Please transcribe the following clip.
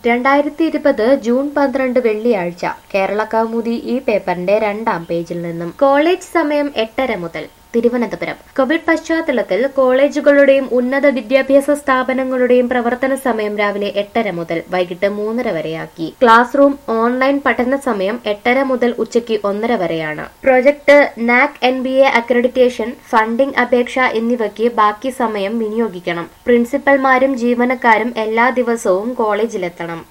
രണ്ടായിരത്തി ഇരുപത് ജൂൺ പന്ത്രണ്ട് വെള്ളിയാഴ്ച കേരള കൗമുദി ഈ പേപ്പറിന്റെ രണ്ടാം പേജിൽ നിന്നും കോളേജ് സമയം എട്ടര മുതൽ തിരുവനന്തപുരം കോവിഡ് പശ്ചാത്തലത്തിൽ കോളേജുകളുടെയും ഉന്നത വിദ്യാഭ്യാസ സ്ഥാപനങ്ങളുടെയും പ്രവർത്തന സമയം രാവിലെ എട്ടര മുതൽ വൈകിട്ട് മൂന്നര വരെയാക്കി ക്ലാസ് റൂം ഓൺലൈൻ പഠന സമയം എട്ടര മുതൽ ഉച്ചയ്ക്ക് ഒന്നര വരെയാണ് project NAAC N B A accreditation funding അപേക്ഷ എന്നിവയ്ക്ക് ബാക്കി സമയം വിനിയോഗിക്കണം പ്രിൻസിപ്പൽമാരും ജീവനക്കാരും എല്ലാ ദിവസവും കോളേജിലെത്തണം